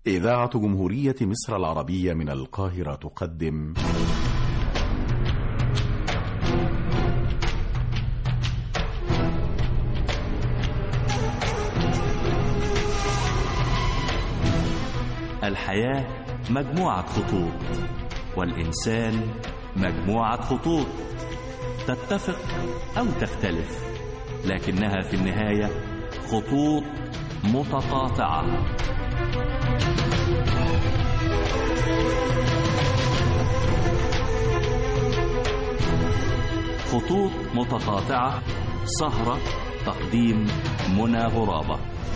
إذاعة جمهورية مصر العربية من القاهرة تقدم الحياة مجموعة خطوط والإنسان مجموعة خطوط تتفق أو تختلف لكنها في النهاية خطوط متقاطعة خطوط متقاطعة سهرة تقديم منى غرابة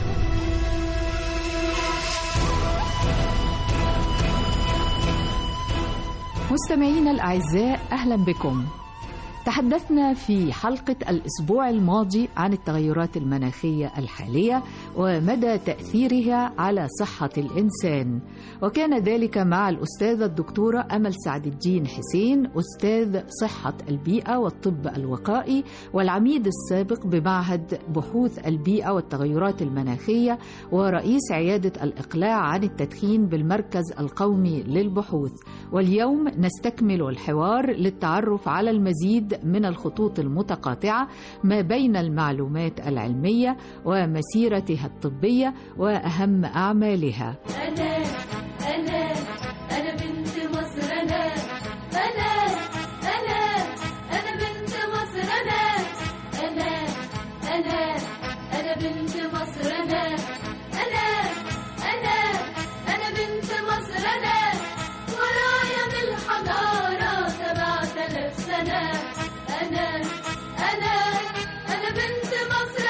مستمعينا الأعزاء أهلا بكم تحدثنا في حلقة الأسبوع الماضي عن التغيرات المناخية الحالية ومدى تأثيرها على صحة الإنسان وكان ذلك مع الأستاذة الدكتورة أمل سعد الدين حسين أستاذ صحة البيئة والطب الوقائي والعميد السابق بمعهد بحوث البيئة والتغيرات المناخية ورئيس عيادة الإقلاع عن التدخين بالمركز القومي للبحوث واليوم نستكمل الحوار للتعرف على المزيد من الخطوط المتقاطعة ما بين المعلومات العلمية ومسيرتها الطبية وأهم أعمالها أنا أنا أنا بنت مصر أنا أنا أنا أنا بنت مصر أنا أنا أنا أنا بنت مصر أنا أنا أنا أنا بنت مصر أنا ورايا من الحضارة سبعة آلاف سنة أنا أنا أنا بنت مصر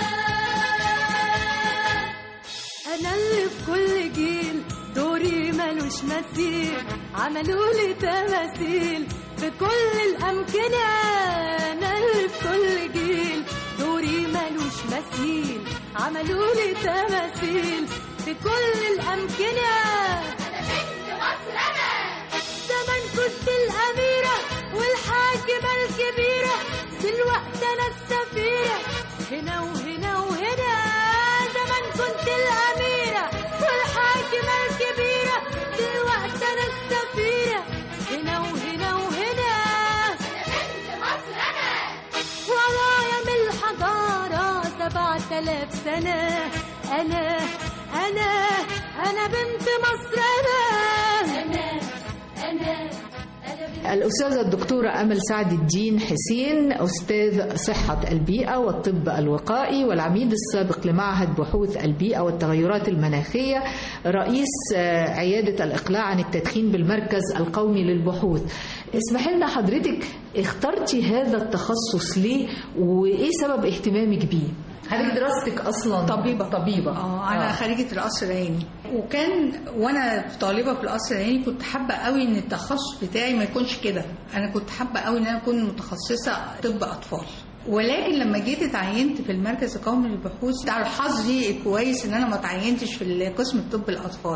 أنا أنا اللي في كل جيل دوري ملوش مثيل عملوا لي تماثيل في كل الأمكنة أنا اللي في كل جيل دوري ملوش مثيل عملوا لي تماثيل في كل الأمكنة أنا بنت مصر أنا زمان كنت الأميرة والحاكمة الكبيرة دلوقتي أنا السفيرة هنا وهنا وهنا زمان كنت الأميرة والحاكمة الكبيرة دلوقتي أنا السفيرة هنا وهنا وهنا أنا بنت مصر أنا ورايا من الحضارة سبعة آلاف سنة أنا أنا أنا بنت مصر أنا أنا أنا أنا الأستاذة الدكتورة أمل سعد الدين حسين أستاذ صحة البيئة والطب الوقائي والعميد السابق لمعهد بحوث البيئة والتغيرات المناخية رئيس آه، عيادة الإقلاع عن التدخين بالمركز القومي للبحوث اسمح لنا حضرتك اخترتي هذا التخصص ليه وإيه سبب اهتمامك بيه؟ حضرتك دراستك أصلا طبيبة. طبيبة اه انا خريجه القصر العيني وكان وانا طالبه في القصر العيني كنت حابه قوي ان التخصص بتاعي ما يكونش كده انا كنت حابه قوي ان انا اكون متخصصه طب اطفال ولكن لما جيت اتعينت في المركز القومي للبحوث على حظي كويس ان انا ما اتعينتش في قسم طب الاطفال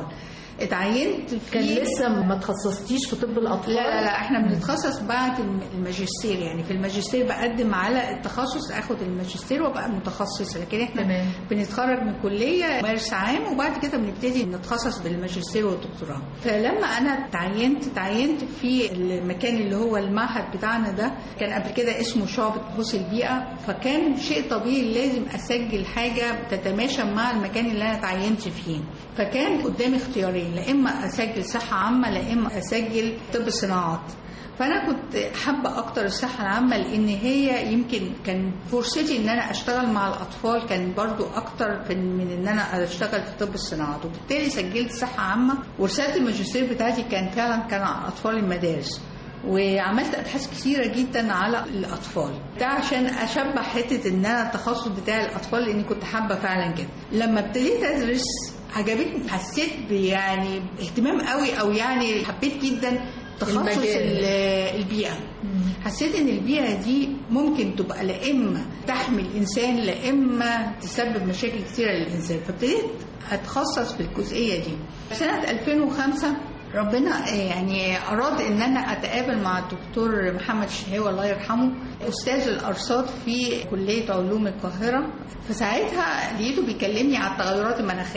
اتعينت في كان لسه ما تخصصتيش في طب الأطفال لا لا لا احنا بنتخصص بعد الم- الماجستير يعني في الماجستير بقدم على التخصص اخد الماجستير وابقى متخصصه لكن احنا تمام. بنتخرج من كليه مارس عام وبعد كده بنبتدي نتخصص بالماجستير والدكتوراه فلما انا تعينت تعينت في المكان اللي هو المعهد بتاعنا ده كان قبل كده اسمه شعبة بحوث البيئة فكان شيء طبيعي لازم أسجل حاجة تتماشى مع المكان اللي أنا تعينت فيه فكان قدامي اختيارين لا إما أسجل صحة عامة لا إما أسجل طب صناعات فانا كنت حابه اكتر الصحه العامه لان هي يمكن كان فرصتي ان انا اشتغل مع الاطفال كان برضو اكتر في- من ان انا اشتغل في طب الصناعات وبالتالي سجلت صحه عامه ورساله الماجستير بتاعتي كان فعلا كان على اطفال المدارس وعملت ابحاث كثيره جدا على الاطفال ده عشان اشبه حته ان انا التخصص بتاع الاطفال لاني كنت حابه فعلا كده لما ابتديت ادرس عجبتني حسيت يعني اهتمام قوي او يعني حبيت جدا تخصص المجال. ال- البيئه حسيت ان البيئه دي ممكن تبقى لا اما تحمي الانسان لا اما تسبب مشاكل كثيره للانسان فابتديت اتخصص في الجزئيه دي في سنه 2005 ربنا يعني اراد ان انا اتقابل مع الدكتور محمد الشهاوي الله يرحمه استاذ الارصاد في كليه علوم القاهره فساعتها لقيته بيكلمني على التغيرات المناخيه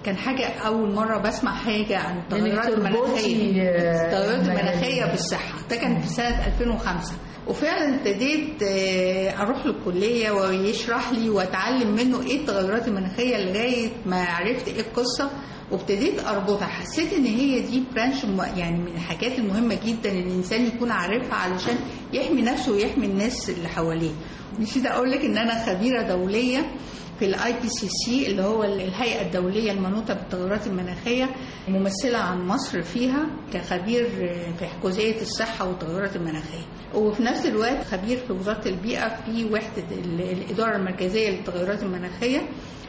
كان حاجه اول مره بسمع حاجه عن التغيرات تربطي، المناخيه آه، التغيرات المناخيه المناخية. بالصحه ده كان في سنه 2005 وفعلا ابتديت آه، اروح له الكليه ويشرح لي واتعلم منه ايه التغيرات المناخيه لغايه ما عرفت ايه القصه وابتديت اربطها حسيت ان هي دي برانش م- يعني من الحاجات المهمه جدا ان الانسان يكون عارفها علشان يحمي نفسه ويحمي الناس اللي حواليه نسيت اقول لك ان انا خبيره دوليه في الاي بي سي سي اللي هو الهيئه الدوليه المنوطه بالتغيرات المناخيه ممثله عن مصر فيها كخبير في جزئيه الصحه والتغيرات المناخيه وفي نفس الوقت خبير في وزاره البيئه في وحده ال- الاداره المركزيه للتغيرات المناخيه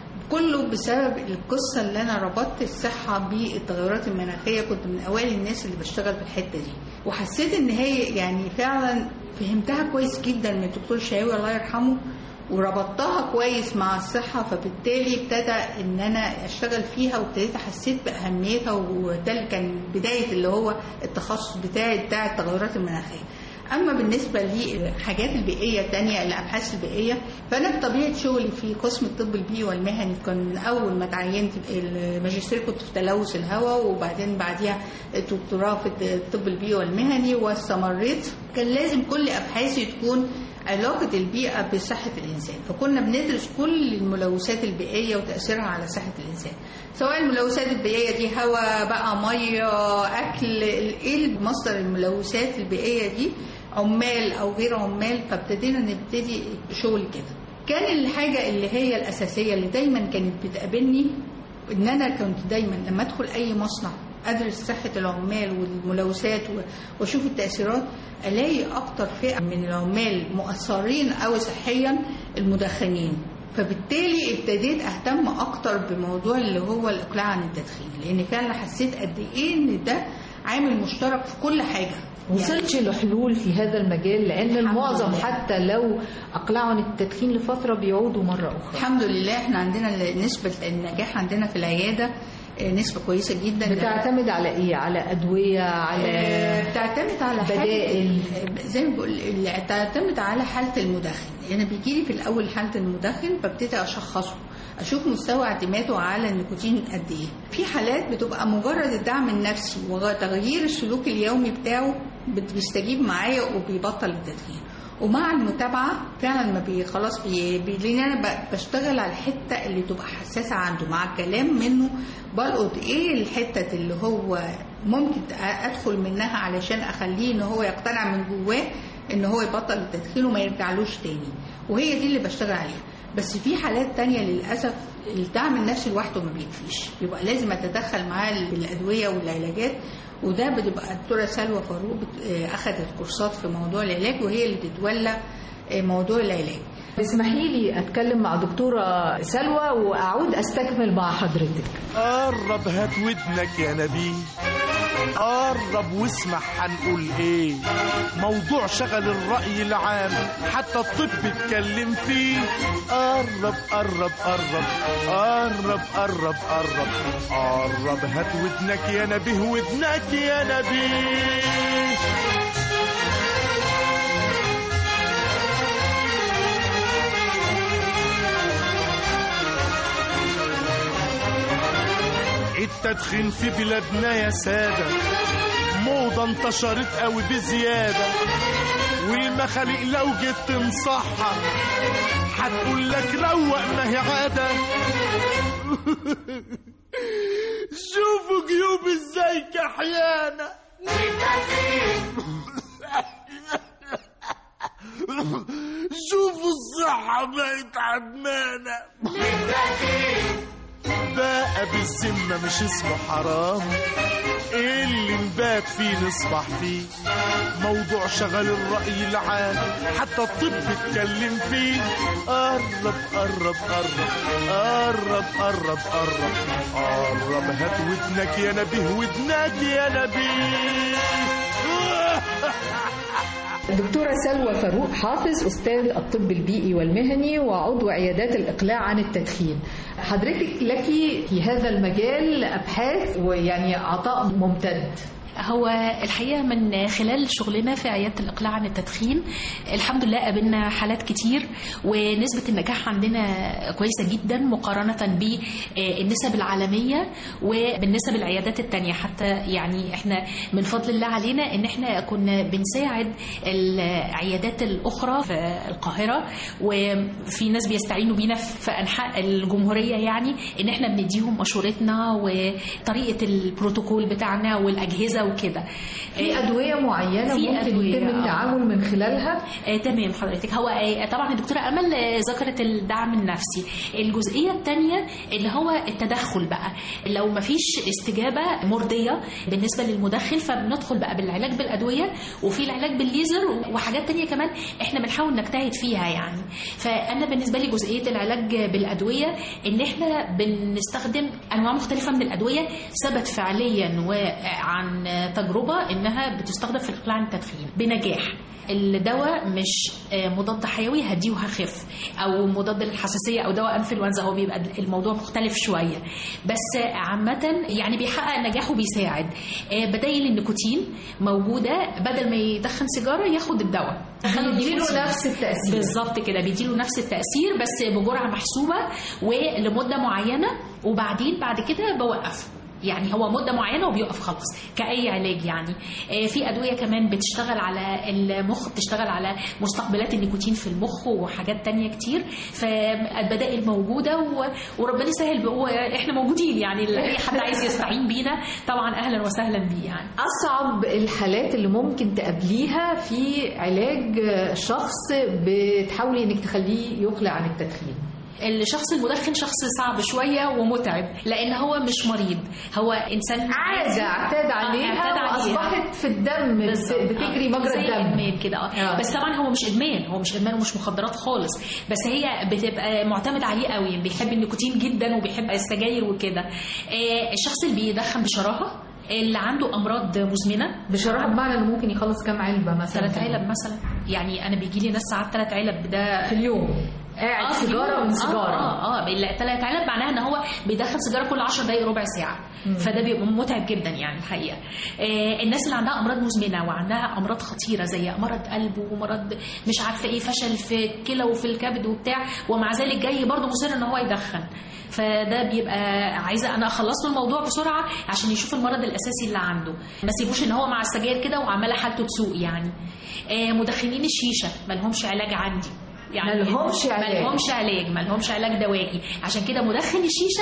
كله بسبب القصة اللي أنا ربطت الصحة بالتغيرات المناخية كنت من أوائل الناس اللي بشتغل في الحتة دي وحسيت إن هي يعني فعلا فهمتها كويس جدا من الدكتور شاوي الله يرحمه وربطتها كويس مع الصحة فبالتالي ابتدى ان انا اشتغل فيها وابتديت حسيت باهميتها وده اللي كان بداية اللي هو التخصص بتاعي بتاع التغيرات المناخية اما بالنسبه للحاجات البيئيه التانية الابحاث البيئيه فانا بطبيعه شغلي في قسم الطب البيئي والمهني كان من اول ما اتعينت الماجستير كنت في تلوث الهواء وبعدين بعديها الدكتوراه في الطب البيئي والمهني واستمريت كان لازم كل ابحاثي تكون علاقة البيئة بصحة الإنسان فكنا بندرس كل الملوثات البيئية وتأثيرها على صحة الإنسان سواء الملوثات البيئية دي هواء بقى مية أكل إيه مصدر الملوثات البيئية دي عمال أو غير عمال فابتدينا نبتدي شغل كده كان الحاجة اللي هي الأساسية اللي دايما كانت بتقابلني إن أنا كنت دايما لما أدخل أي مصنع ادرس صحه العمال والملوثات و- واشوف التاثيرات الاقي اكتر فئه من العمال مؤثرين قوي صحيا المدخنين فبالتالي ابتديت اهتم اكتر بموضوع اللي هو الاقلاع عن التدخين لان فعلا حسيت قد ايه ان ده عامل مشترك في كل حاجه وصلتش لحلول في هذا المجال لان الحمد المعظم لله. حتى لو اقلعوا عن التدخين لفتره بيعودوا مره اخرى الحمد لله احنا عندنا نسبه النجاح عندنا في العياده آه، نسبه كويسه جدا بتعتمد على ايه على ادويه على آه، بتعتمد على حالة- بدائل. زي ما بقول اللي بتعتمد على حاله المدخن انا بيجي لي في الاول حاله المدخن ببتدي اشخصه اشوف مستوى اعتماده على النيكوتين قد ايه في حالات بتبقى مجرد الدعم النفسي وتغيير السلوك اليومي بتاعه بت- بيستجيب معايا وبيبطل التدخين ومع المتابعه فعلا ما بي خلاص بي بي- لان انا ب- بشتغل على الحته اللي تبقى حساسه عنده مع الكلام منه بلقط ايه الحته اللي هو ممكن ادخل منها علشان اخليه ان هو يقتنع من جواه ان هو يبطل التدخين وما يرجعلوش تاني وهي دي اللي بشتغل عليها بس في حالات تانية للأسف الدعم النفسي لوحده ما بيكفيش بيبقى لازم أتدخل معاه بالأدوية والعلاجات وده بتبقى الدكتورة سلوى فاروق بت- آه، أخذت كورسات في موضوع العلاج وهي اللي بتتولى آه، موضوع العلاج اسمحي لي اتكلم مع دكتوره سلوى واعود استكمل مع حضرتك قرب هات ودنك يا نبيل قرب واسمع هنقول ايه موضوع شغل الرأي العام حتى الطب اتكلم فيه قرب قرب قرب قرب قرب قرب قرب هات ودنك يا نبيه ودنك يا نبيه التدخين في بلادنا يا سادة موضة انتشرت قوي بزيادة والمخاليق لو جيت تنصحها هتقول لك روق ما هي عادة شوفوا جيوب ازاي كحيانة شوفوا الصحة بقت عدمانة بقى بالذمة مش اسمه حرام اللي نبات فيه نصبح فيه موضوع شغل الرأي العام حتى الطب اتكلم فيه قرب قرب قرب قرب قرب قرب قرب هات ودنك يا نبيه ودنك يا نبيه الدكتورة سلوى فاروق حافظ أستاذ الطب البيئي والمهني وعضو عيادات الإقلاع عن التدخين حضرتك لك في هذا المجال أبحاث ويعني عطاء ممتد هو الحقيقه من خلال شغلنا في عياده الاقلاع عن التدخين الحمد لله قابلنا حالات كتير ونسبه النجاح عندنا كويسه جدا مقارنه بالنسب العالميه وبالنسب العيادات التانية حتى يعني احنا من فضل الله علينا ان احنا كنا بنساعد العيادات الاخرى في القاهره وفي ناس بيستعينوا بينا في انحاء الجمهوريه يعني ان احنا بنديهم مشورتنا وطريقه البروتوكول بتاعنا والاجهزه وكده في ادويه معينه في ممكن أدوية، يتم آه. التعامل من خلالها آه، تمام حضرتك هو آه، طبعا الدكتوره امل آه، ذكرت الدعم النفسي الجزئيه الثانيه اللي هو التدخل بقى لو ما فيش استجابه مرضيه بالنسبه للمدخن فبندخل بقى بالعلاج بالادويه وفي العلاج بالليزر وحاجات تانية كمان احنا بنحاول نجتهد فيها يعني فانا بالنسبه لي جزئيه العلاج بالادويه ان احنا بنستخدم انواع مختلفه من الادويه ثبت فعليا وعن تجربه انها بتستخدم في الاقلاع عن التدخين بنجاح الدواء مش آه، مضاد حيوي هديه وهخف او مضاد للحساسيه او دواء انفلونزا هو بيبقى الموضوع مختلف شويه بس آه، عامه يعني بيحقق نجاح وبيساعد آه، بدايل النيكوتين موجوده بدل ما يدخن سيجاره ياخد الدواء بيديله نفس التأثير. بالظبط كده بيديله نفس التاثير بس بجرعه محسوبه ولمده معينه وبعدين بعد كده بوقف يعني هو مده معينه وبيقف خالص كاي علاج يعني آه، في ادويه كمان بتشتغل على المخ بتشتغل على مستقبلات النيكوتين في المخ وحاجات تانية كتير فالبدائل موجوده و- وربنا يسهل بقى- واحنا موجودين يعني اي حد عايز يستعين بينا طبعا اهلا وسهلا بيه يعني أصعب الحالات اللي ممكن تقابليها في علاج شخص بتحاولي إنك تخليه يقلع عن التدخين الشخص المدخن شخص صعب شويه ومتعب لان هو مش مريض هو انسان عادة اعتاد عليها اعتاد عليها. وأصبحت في الدم بت- بالظبط. بتجري مجرى زي الدم الادمان كده اه آه. بس طبعا هو مش ادمان هو مش ادمان ومش مخدرات خالص بس هي بتبقى معتمد عليه قوي بيحب النيكوتين جدا وبيحب السجاير وكده آه، الشخص اللي بيدخن بشراهه اللي عنده امراض مزمنه بشراهة بمعنى إنه ممكن يخلص كام علبة مثلا ثلاث علب مثلا يعني انا بيجي لي ناس ساعات ثلاث علب ده في اليوم قاعد آه، في سيجارة اليوم. من سيجارة اه اه ثلاث علب معناها ان هو بيدخن سيجاره كل 10 دقائق ربع ساعه فده بيبقى متعب جدا يعني الحقيقه آه الناس اللي عندها امراض مزمنه وعندها امراض خطيره زي مرض قلب ومرض مش عارفه ايه فشل في الكلى وفي الكبد وبتاع ومع ذلك جاي برضه مصر ان هو يدخن فده بيبقى عايزه انا اخلص له الموضوع بسرعه عشان يشوف المرض الاساسي اللي عنده ما سيبوش ان هو مع السجاير كده وعماله حالته تسوء يعني آه مدخنين الشيشه ما لهمش علاج عندي يعني ملهمش علاج. ملهمش علاج ملهمش علاج دوائي عشان كده مدخن الشيشه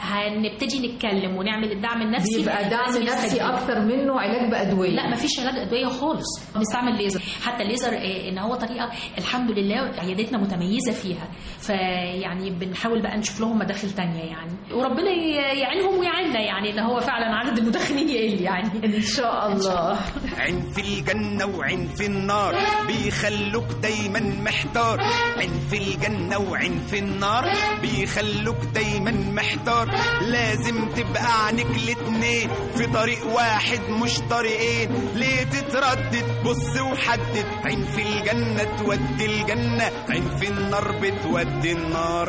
هنبتدي نتكلم ونعمل الدعم النفسي بيبقى دعم لازم نفسي يستجيب. أكتر منه علاج بأدوية لا مفيش علاج ادويه خالص بنستعمل ليزر حتى الليزر آه، ان هو طريقه الحمد لله عيادتنا متميزه فيها فيعني بنحاول بقى نشوف لهم مداخل تانية يعني وربنا ي- يعينهم ويعيننا يعني ان هو فعلا عدد المدخنين يقل يعني إن شاء الله عين في الجنة وعين في النار بيخلوك دايما محتار عين في الجنة وعين في النار بيخلوك دايما محتار لازم تبقى عنك الاتنين في طريق واحد مش طريقين ليه تتردد بص وحدد عين في الجنة تودي الجنة عين في النار بتودي النار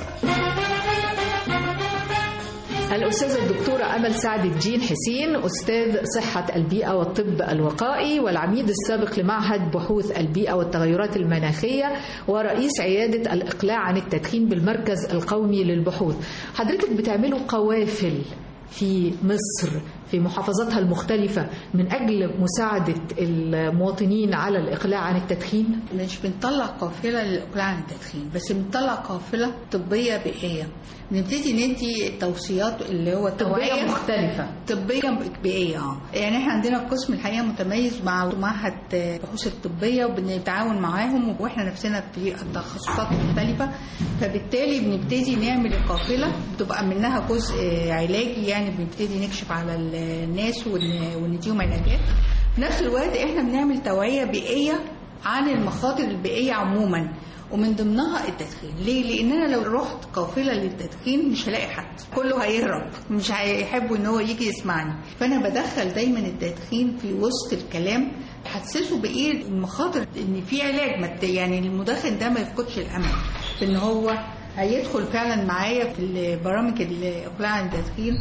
الأستاذة الدكتورة أمل سعد الدين حسين أستاذ صحة البيئة والطب الوقائي والعميد السابق لمعهد بحوث البيئة والتغيرات المناخية ورئيس عيادة الإقلاع عن التدخين بالمركز القومي للبحوث حضرتك بتعملوا قوافل في مصر في محافظاتها المختلفة من أجل مساعدة المواطنين على الإقلاع عن التدخين مش بنطلع قافله للاقلاع عن التدخين بس بنطلع قافله طبيه بيئيه نبتدي ندي توصيات اللي هو طبية التوعيه مختلفة طبية بيئية اه يعني احنا عندنا قسم الحقيقة متميز مع معهد بحوث الطبية وبنتعاون معاهم واحنا نفسنا في التخصصات مختلفة فبالتالي بنبتدي نعمل القافلة بتبقى منها جزء علاجي يعني بنبتدي نكشف على الناس ون- ونديهم علاجات في نفس الوقت احنا بنعمل توعية بيئية عن المخاطر البيئية عموما ومن ضمنها التدخين ليه لان انا لو رحت قافله للتدخين مش هلاقي حد كله هيهرب مش هيحبوا ان هو يجي يسمعني فانا بدخل دايما التدخين في وسط الكلام حسسه بايه المخاطر ان في علاج ما ت- يعني المدخن ده ما يفقدش الامل في ان هو هيدخل فعلا معايا في البرامج الاقلاع عن التدخين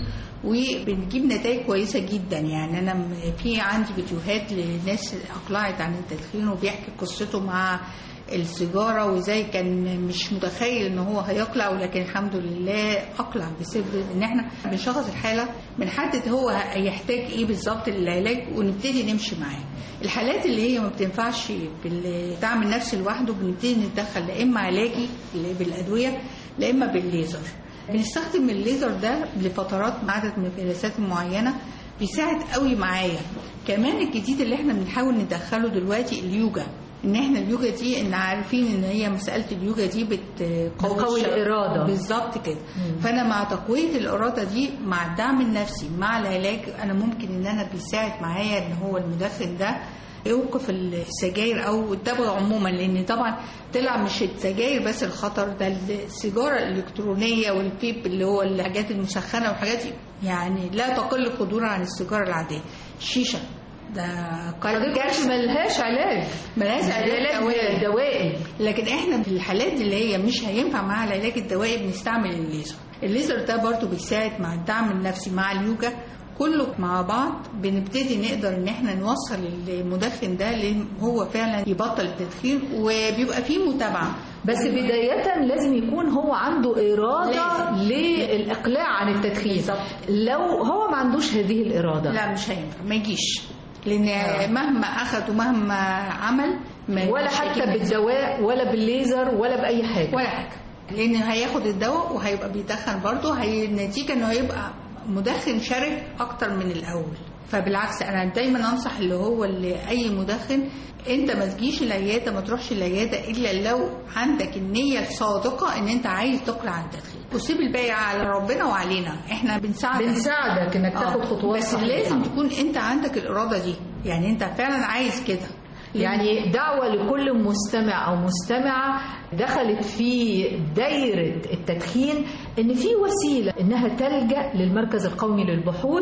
وبنجيب نتائج كويسه جدا يعني انا م- في عندي فيديوهات لناس اقلعت عن التدخين وبيحكي قصته مع السيجاره وازاي كان مش متخيل ان هو هيقلع ولكن الحمد لله اقلع بسبب ان احنا بنشخص الحاله بنحدد هو هيحتاج ايه بالظبط للعلاج ونبتدي نمشي معاه الحالات اللي هي ما بتنفعش بالدعم النفسي لوحده بنبتدي نتدخل لا اما علاجي اللي بالادويه لا اما بالليزر بنستخدم الليزر ده لفترات عدد من الجلسات معينه بيساعد قوي معايا كمان الجديد اللي احنا بنحاول ندخله دلوقتي اليوجا ان احنا اليوجا دي ان عارفين ان هي مساله اليوجا دي بتقوي بتقوي الشر- الإرادة. بالظبط كده فانا مع تقويه الاراده دي مع الدعم النفسي مع العلاج انا ممكن ان انا بيساعد معايا ان هو المدخن ده يوقف السجاير او التبغ عموما لان طبعا طلع مش السجاير بس الخطر ده السيجاره الالكترونيه والفيب اللي هو الحاجات المسخنه والحاجات دي يعني لا تقل خطوره عن السيجاره العاديه الشيشه ده حضرتك عارفة ملهاش علاج ملهاش علاج دوائي. دوائي لكن احنا في الحالات اللي هي مش هينفع معاها العلاج الدوائي بنستعمل الليزر الليزر ده برضو بيساعد مع الدعم النفسي مع اليوجا كله مع بعض بنبتدي نقدر ان احنا نوصل المدخن ده لان هو فعلا يبطل التدخين وبيبقى فيه متابعه بس بداية لازم يكون هو عنده إرادة لازم. للإقلاع عن التدخين بالظبط. لو هو ما عندوش هذه الإرادة لا مش هينفع ما يجيش لان مهما اخد ومهما عمل ما ولا مش حتى هيجيب نتيجة. بالدواء ولا بالليزر ولا بأي حاجة ولا حاجه لان هياخد الدواء وهيبقى بيدخن برضه هي النتيجه انه هيبقى مدخن شرب اكتر من الاول فبالعكس انا دايما انصح اللي هو اللي اي مدخن انت ما تجيش العياده ما تروحش العياده الا لو عندك النيه الصادقه ان انت عايز تقلع عن التدخين وسيب الباقي على ربنا وعلينا احنا بنساعدك بنساعدك انك تاخد آه، خطوات بس صحيحة. لازم تكون انت عندك الاراده دي يعني انت فعلا عايز كده يعني دعوة لكل مستمع أو مستمعة دخلت في دايرة التدخين إن في وسيلة إنها تلجأ للمركز القومي للبحوث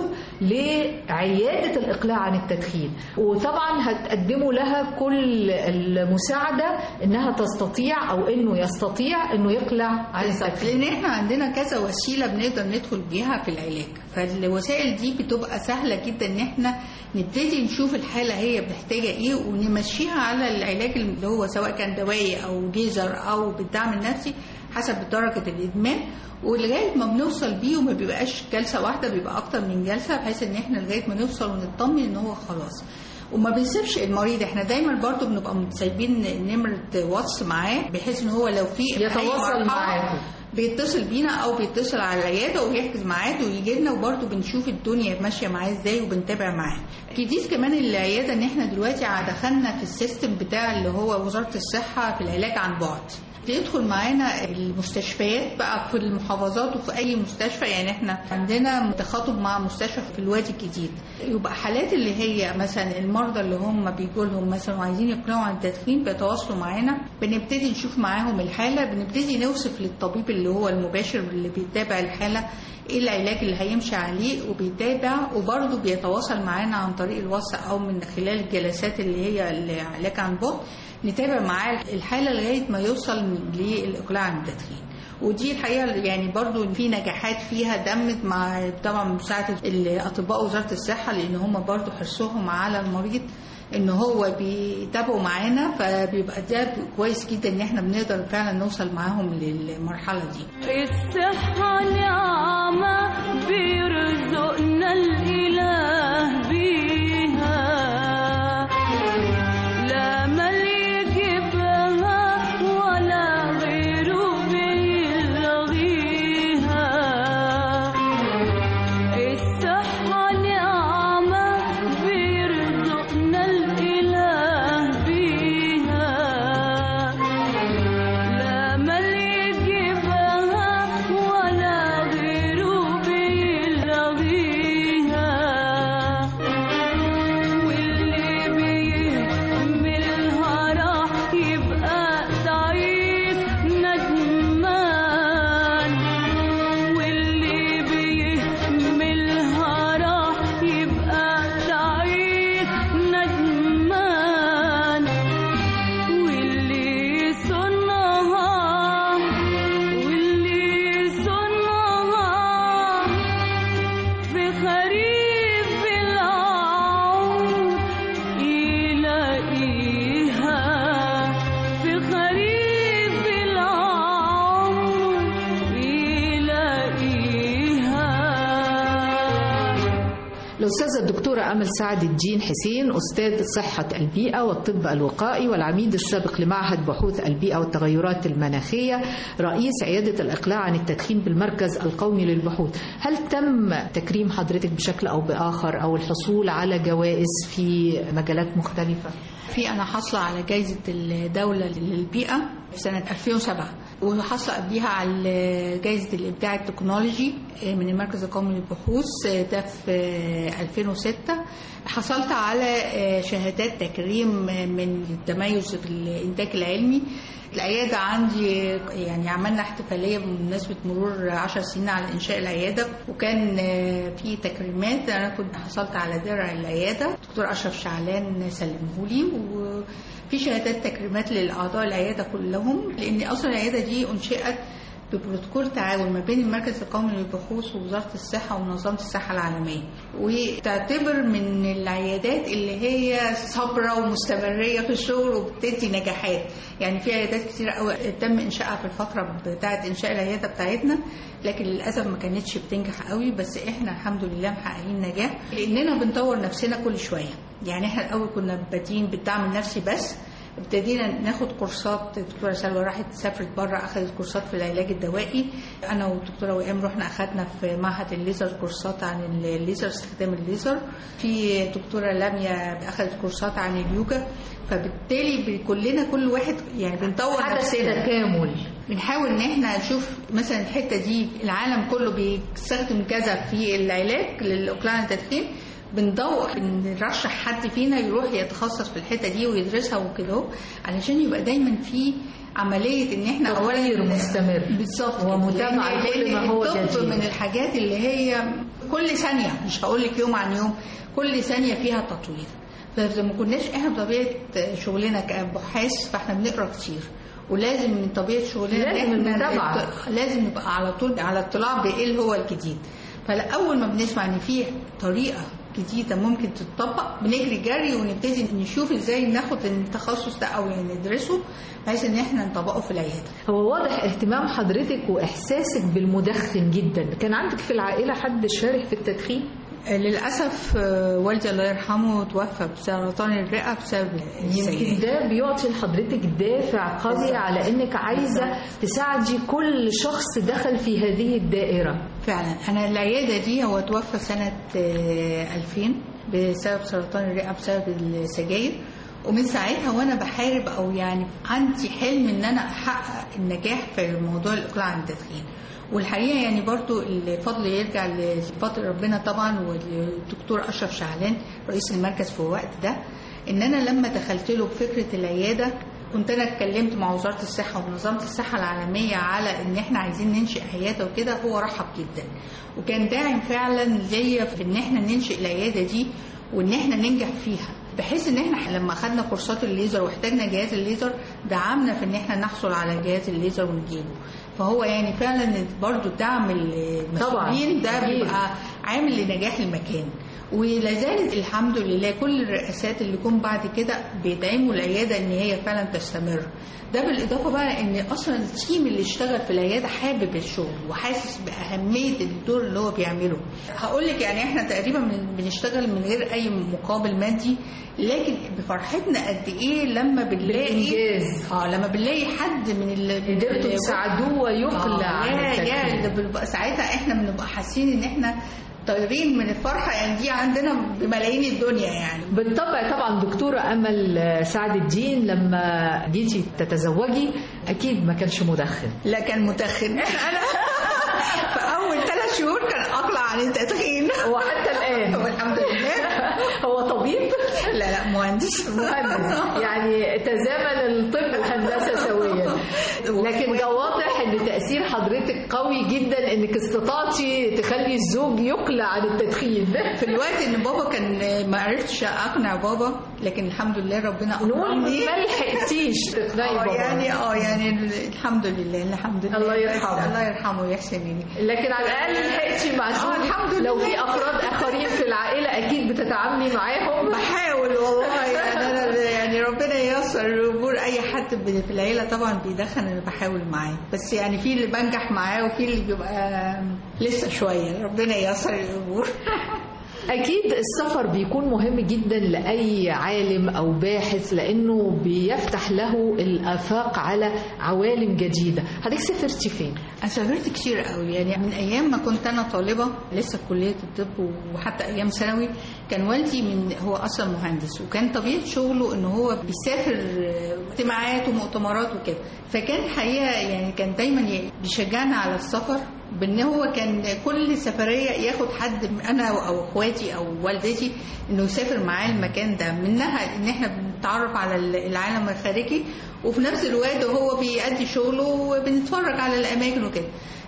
لعيادة الإقلاع عن التدخين وطبعا هتقدموا لها كل المساعدة إنها تستطيع أو إنه يستطيع إنه يقلع عن التدخين لان احنا عندنا كذا وسيله بنقدر ندخل بيها في العلاج فالوسائل دي بتبقى سهله جدا ان احنا نبتدي نشوف الحاله هي محتاجه ايه ونمشيها على العلاج اللي هو سواء كان دوائي او ليزر او بالدعم النفسي حسب درجه الادمان ولغايه ما بنوصل بيه وما بيبقاش جلسه واحده بيبقى اكتر من جلسه بحيث ان احنا لغايه ما نوصل ونطمن ان هو خلاص وما بنسيبش المريض احنا دايما برضو بنبقى سايبين نمره واتس معاه بحيث ان هو لو في أي يتواصل مرحلة معاكم. بيتصل بينا او بيتصل على العياده ويحجز ميعاد ويجي لنا وبرده بنشوف الدنيا ماشيه معاه ازاي وبنتابع معاه. جديد كمان العياده ان احنا دلوقتي دخلنا في السيستم بتاع اللي هو وزاره الصحه في العلاج عن بعد. بيدخل معانا المستشفيات بقى في المحافظات وفي اي مستشفى يعني احنا عندنا تخاطب مع مستشفى في الوادي الجديد يبقى حالات اللي هي مثلا المرضى اللي هم بيجوا لهم مثلا وعايزين يقلعوا عن التدخين بيتواصلوا معانا بنبتدي نشوف معاهم الحاله بنبتدي نوصف للطبيب اللي هو المباشر اللي بيتابع الحاله ايه العلاج اللي هيمشي عليه وبيتابع وبرضه بيتواصل معانا عن طريق الواتس او من خلال الجلسات اللي هي العلاج عن بعد نتابع معاه الحاله لغايه ما يوصل للاقلاع عن التدخين ودي الحقيقه يعني برضو في نجاحات فيها دمت مع طبعا مساعده الاطباء وزاره الصحه لان هم برضو حرصهم على المريض ان هو بيتابعوا معانا فبيبقى ده كويس جدا ان احنا بنقدر فعلا نوصل معاهم للمرحله دي الصحة نعمة بيرزقنا الإله بيها لا مال يجيبها ولا غيره بيلغيها الصحة نعمة بيرزقنا الإله بيها لا مال يجيبها ولا غيره بيلغيها الأستاذة الدكتورة أمل سعد الدين حسين أستاذ صحة البيئة والطب الوقائي والعميد السابق لمعهد بحوث البيئة والتغيرات المناخية رئيس عيادة الإقلاع عن التدخين بالمركز القومي للبحوث هل تم تكريم حضرتك بشكل أو بآخر أو الحصول على جوائز في مجالات مختلفة؟ في انا حاصله على جائزه الدوله للبيئه في سنه 2007 وحاصله قبليها على جائزه الابداع التكنولوجي من المركز القومي للبحوث ده في 2006 حصلت على شهادات تكريم من التميز في الانتاج العلمي العيادة عندي يعني عملنا احتفالية بمناسبة مرور عشر سنين على إنشاء العيادة وكان في تكريمات أنا كنت حصلت على درع العيادة دكتور أشرف شعلان سلمهولي وفي شهادات تكريمات للأعضاء العيادة كلهم لأن أصلا العيادة دي أنشئت ببروتوكول تعاون ما بين المركز القومي للبحوث ووزارة الصحة ومنظمة الصحة العالمية وتعتبر من العيادات اللي هي صابرة ومستمرية في الشغل وبتدي نجاحات يعني في عيادات كتير قوي تم إنشائها في الفترة بتاعة إنشاء العيادة بتاعتنا لكن للأسف ما كانتش بتنجح قوي بس إحنا الحمد لله محققين نجاح لأننا بنطور نفسنا كل شوية يعني إحنا الأول كنا بادئين بالدعم النفسي بس ابتدينا ناخد كورسات الدكتوره سلوى راحت سافرت بره اخذت كورسات في العلاج الدوائي انا والدكتوره وئام رحنا اخذنا في معهد الليزر كورسات عن الليزر استخدام الليزر في دكتوره لاميا اخذت كورسات عن اليوجا فبالتالي كلنا كل واحد يعني بنطور نفسنا تكامل بنحاول ان احنا نشوف مثلا الحته دي العالم كله بيستخدم كذا في العلاج للاقلاع عن التدخين بندور بنرشح حد فينا يروح يتخصص في الحته دي ويدرسها وكده علشان يبقى دايما في عمليه ان احنا اولا مستمر بالظبط ومتابعه كل ما هو جديد من الحاجات اللي هي كل ثانيه مش هقول لك يوم عن يوم كل ثانيه فيها تطوير فاذا ما كناش احنا بطبيعه شغلنا كبحاث فاحنا بنقرا كتير ولازم من طبيعه شغلنا لازم المتابعه لازم نبقى على طول على اطلاع بايه اللي هو الجديد فاول ما بنسمع ان في طريقه جديدة ممكن تتطبق بنجري جري ونبتدي نشوف ازاي ناخد التخصص ده او ندرسه بحيث ان احنا نطبقه في العيادة هو واضح اهتمام حضرتك واحساسك بالمدخن جدا كان عندك في العائلة حد شارك في التدخين؟ للأسف والدي الله يرحمه توفى بسرطان الرئة بسبب يمكن ده بيعطي لحضرتك دافع قوي على انك عايزة تساعدي كل شخص دخل في هذه الدائرة فعلا أنا العيادة دي هو توفى سنة 2000 بسبب سرطان الرئة بسبب السجاير ومن ساعتها وانا بحارب او يعني عندي حلم ان انا احقق النجاح في موضوع الاقلاع عن التدخين والحقيقه يعني برضو الفضل يرجع لفضل ربنا طبعا والدكتور اشرف شعلان رئيس المركز في الوقت ده ان انا لما دخلت له بفكره العياده كنت انا اتكلمت مع وزاره الصحه ومنظمه الصحه العالميه على ان احنا عايزين ننشئ عياده وكده هو رحب جدا وكان داعم فعلا ليا في ان احنا ننشئ العياده دي وان احنا ننجح فيها بحيث ان احنا لما خدنا كورسات الليزر واحتاجنا جهاز الليزر دعمنا في ان احنا نحصل على جهاز الليزر ونجيبه فهو يعني فعلا برضو دعم المسؤولين ده بيبقى عامل لنجاح المكان ولا زالت الحمد لله كل الرئاسات اللي جم بعد كده بيدعموا العياده ان هي فعلا تستمر ده بالاضافه بقى ان اصلا التيم اللي اشتغل في العياده حابب الشغل وحاسس باهميه الدور اللي هو بيعمله هقول لك يعني احنا تقريبا بنشتغل من غير اي مقابل مادي لكن بفرحتنا قد ايه لما بنلاقي بالإنجاز. اه لما بنلاقي حد من اللي قدرتوا تساعدوه ويقلع آه يا يا ده بنبقى ساعتها احنا بنبقى حاسين ان احنا طايرين من الفرحه يعني دي عندنا بملايين الدنيا يعني بالطبع طبعا دكتوره امل سعد الدين لما جيتي تتزوجي اكيد ما كانش مدخن لا كان مدخن انا في اول ثلاث شهور كان اقلع عن التدخين وحتى الان والحمد لله هو طبيب لا لا مهندس مهندس يعني تزامن الطب والهندسه سويا لكن ده واضح ان تاثير حضرتك قوي جدا انك استطعتي تخلي الزوج يقلع عن التدخين في الوقت ان بابا كان ما عرفتش اقنع بابا لكن الحمد لله ربنا نقول ما لحقتيش تقنعي بابا يعني اه يعني الحمد لله الحمد لله الله يرحمه الله يرحمه ويحسن اليه لكن على الاقل لحقتي مع زوجك الحمد لو لله. في افراد اخرين في العائله اكيد بتتعاملي معاهم بحاول والله يعني انا يعني ربنا ييسر الامور اي حد في العيله طبعا بيدخن انا بحاول معاه بس يعني في اللي بنجح معاه وفي اللي بيبقى لسه شويه ربنا ييسر الامور أكيد السفر بيكون مهم جدا لأي عالم أو باحث لأنه بيفتح له الآفاق على عوالم جديدة حضرتك سافرتي فين؟ انا سافرت كتير قوي يعني من ايام ما كنت انا طالبه لسه في كليه الطب وحتى ايام ثانوي كان والدي من هو اصلا مهندس وكان طبيعه شغله ان هو بيسافر اجتماعات ومؤتمرات وكده فكان الحقيقه يعني كان دايما بيشجعنا على السفر بان هو كان كل سفريه ياخد حد انا او اخواتي او والدتي انه يسافر معاه المكان ده منها ان احنا بنتعرف على العالم الخارجي وفي نفس الوقت هو بيأدي شغله وبنتفرج على الاماكن وكده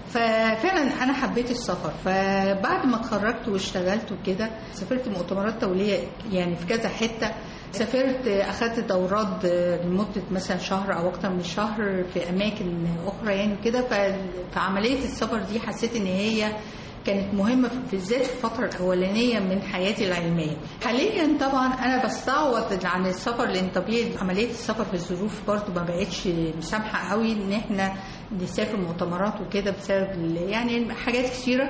ففعلا انا حبيت السفر فبعد ما اتخرجت واشتغلت وكده سافرت مؤتمرات دوليه يعني في كذا حته سافرت اخدت دورات لمده مثلا شهر او اكتر من شهر في اماكن اخرى يعني كده فعمليه السفر دي حسيت ان هي كانت مهمة بالذات في الفترة الأولانية من حياتي العلمية حاليا طبعا أنا بستعوض عن السفر لأن طبيعي عملية السفر في الظروف برضو ما بقتش مسامحة قوي إن إحنا نسافر مؤتمرات وكده بسبب يعني حاجات كثيرة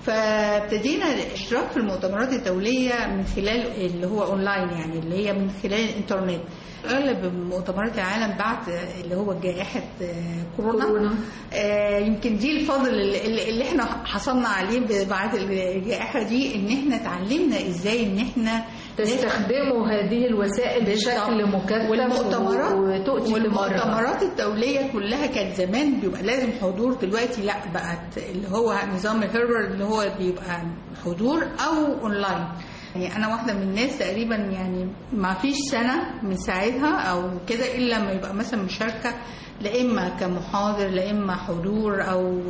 فابتدينا الاشتراك في المؤتمرات الدولية من خلال اللي هو اونلاين يعني اللي هي من خلال الانترنت اغلب مؤتمرات العالم بعد اللي هو جائحة كورونا, كورونا. آه يمكن دي الفضل اللي, اللي احنا حصلنا عليه بعد الجائحة دي ان احنا اتعلمنا ازاي ان احنا تستخدموا هذه الوسائل بشكل مكثف والمؤتمرات وتؤتي والمؤتمرات الدولية كلها كانت زمان بيبقى لازم حضور دلوقتي لا بقت اللي هو نظام الهيربر اللي هو بيبقى حضور او اونلاين يعني انا واحده من الناس تقريبا يعني ما فيش سنه من ساعتها او كده الا لما يبقى مثلا مشاركه لا اما كمحاضر لا اما حضور او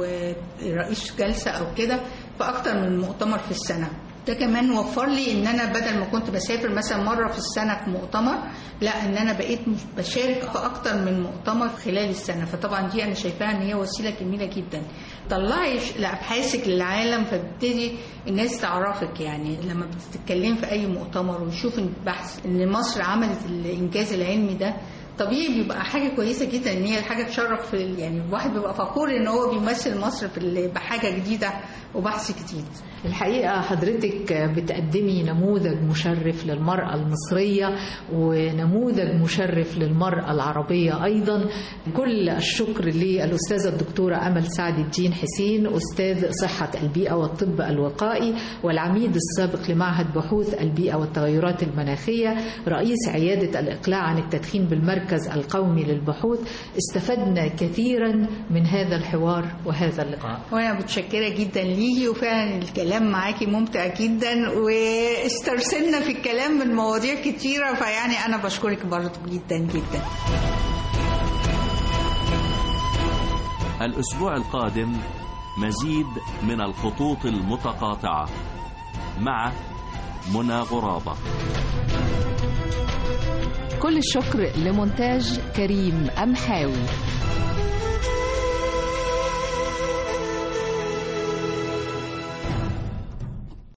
رئيس جلسه او كده في اكتر من مؤتمر في السنه ده كمان وفر لي ان انا بدل ما كنت بسافر مثلا مره في السنه في مؤتمر لا ان انا بقيت بشارك في اكتر من مؤتمر خلال السنه فطبعا دي انا شايفاها ان هي وسيله جميله جدا طلعي لابحاثك للعالم فبتبتدي الناس تعرفك يعني لما بتتكلم في اي مؤتمر ويشوف البحث ان مصر عملت الانجاز العلمي ده طبيعي بيبقى حاجه كويسه جدا ان هي حاجه تشرف في يعني الواحد بيبقى فخور ان هو بيمثل مصر في بحاجه جديده وبحث جديد الحقيقه حضرتك بتقدمي نموذج مشرف للمراه المصريه ونموذج مشرف للمراه العربيه ايضا كل الشكر للاستاذه الدكتوره امل سعد الدين حسين استاذ صحه البيئه والطب الوقائي والعميد السابق لمعهد بحوث البيئه والتغيرات المناخيه رئيس عياده الاقلاع عن التدخين بالمركز المركز القومي للبحوث استفدنا كثيرا من هذا الحوار وهذا اللقاء وانا متشكره جدا ليكي وفعلا الكلام معاكي ممتع جدا واسترسلنا في الكلام من مواضيع كتيره فيعني انا بشكرك برضه جدا جدا الأسبوع القادم مزيد من الخطوط المتقاطعة مع منى غرابة كل الشكر لمونتاج كريم أمحاوي